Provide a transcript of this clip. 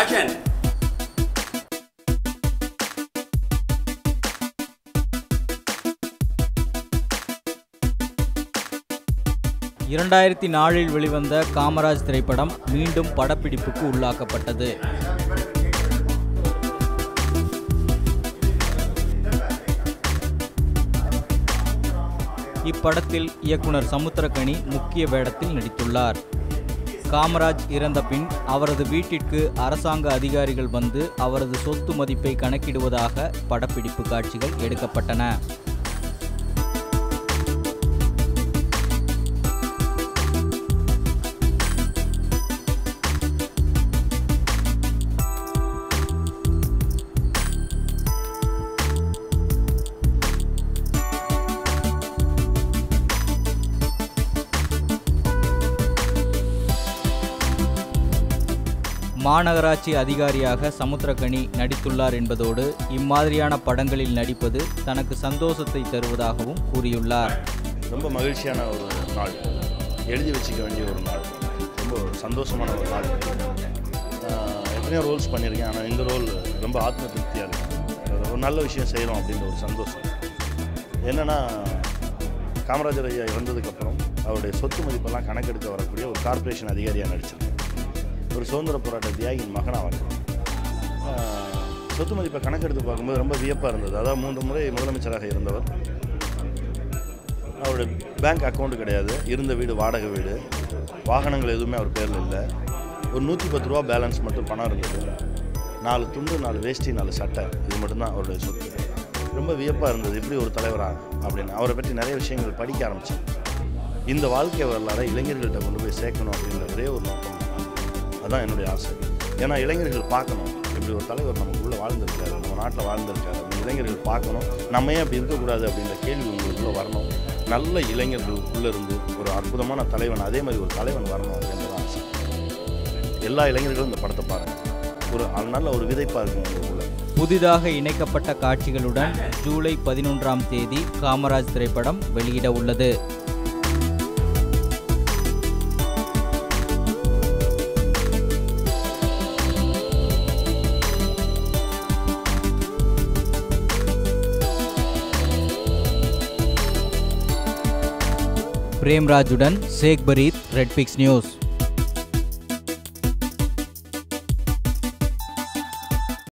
action இரண்டாயிரத்தி நாலில் வெளிவந்த காமராஜ் திரைப்படம் மீண்டும் படப்பிடிப்புக்கு உள்ளாக்கப்பட்டது இப்படத்தில் இயக்குனர் சமுத்திரகனி முக்கிய வேடத்தில் நடித்துள்ளார் காமராஜ் இறந்த பின் அவரது வீட்டிற்கு அரசாங்க அதிகாரிகள் வந்து அவரது சொத்து மதிப்பை கணக்கிடுவதாக படப்பிடிப்பு காட்சிகள் எடுக்கப்பட்டன மாநகராட்சி அதிகாரியாக சமுத்திரகனி நடித்துள்ளார் என்பதோடு இம்மாதிரியான படங்களில் நடிப்பது தனக்கு சந்தோஷத்தை தருவதாகவும் கூறியுள்ளார் ரொம்ப மகிழ்ச்சியான ஒரு நாள் எழுதி வச்சுக்க வேண்டிய ஒரு நாள் ரொம்ப ஒரு சந்தோஷமான ஒரு நாள் ஆஹ் எத்தனையோ ரோல்ஸ் பண்ணியிருக்கேன் ஆனால் இந்த ரோல் ரொம்ப ஆத்ம திருப்தியாக இருக்கு ஒரு நல்ல விஷயம் செய்கிறோம் அப்படின்ற ஒரு சந்தோஷம் என்னென்னா காமராஜர் ஐயா இறந்ததுக்கப்புறம் அவருடைய சொத்து மதிப்பெல்லாம் கணக்கெடுக்க வரக்கூடிய ஒரு கார்ப்பரேஷன் அதிகாரியாக நடிச்சிருக்கேன் ஒரு சுதந்திர போராட்ட தியாகியின் மகனாக வரேன் சொத்து மதிப்பை கணக்கெடுத்து பார்க்கும்போது ரொம்ப வியப்பாக இருந்தது அதாவது மூன்று முறை முதலமைச்சராக இருந்தவர் அவருடைய பேங்க் அக்கௌண்ட் கிடையாது இருந்த வீடு வாடகை வீடு வாகனங்கள் எதுவுமே அவர் பேரில் இல்லை ஒரு நூற்றி பத்து ரூபா பேலன்ஸ் மட்டும் பணம் இருந்தது நாலு துண்டு நாலு வேஷ்டி நாலு சட்டை இது மட்டும்தான் அவருடைய சொத்து ரொம்ப வியப்பாக இருந்தது இப்படி ஒரு தலைவரா அப்படின்னு அவரை பற்றி நிறைய விஷயங்கள் படிக்க ஆரம்பித்தேன் இந்த வாழ்க்கை வரலாறை இளைஞர்கள்ட்ட கொண்டு போய் சேர்க்கணும் அப்படின்ற ஒரே ஒரு நோக்கம் அதான் என்னுடைய ஆசை ஏன்னா இளைஞர்கள் பார்க்கணும் இப்படி ஒரு தலைவர் நமக்குள்ளே வாழ்ந்திருக்காரு நம்ம நாட்டில் வாழ்ந்திருக்காரு அந்த இளைஞர்கள் பார்க்கணும் நம்ம ஏன் அப்படி இருக்கக்கூடாது அப்படின்ற கேள்வி உங்களுக்குள்ளே வரணும் நல்ல இளைஞர்கள் உள்ளே இருந்து ஒரு அற்புதமான தலைவன் அதே மாதிரி ஒரு தலைவன் வரணும் அப்படின்றது ஆசை எல்லா இளைஞர்களும் இந்த படத்தை பாருங்கள் ஒரு நல்ல ஒரு விதைப்பாக இருக்கும் உங்களுக்குள்ள புதிதாக இணைக்கப்பட்ட காட்சிகளுடன் ஜூலை பதினொன்றாம் தேதி காமராஜ் திரைப்படம் வெளியிட உள்ளது பிரேம்ராஜுடன் ஷேக் பரீத் ரெட்பிக்ஸ் நியூஸ்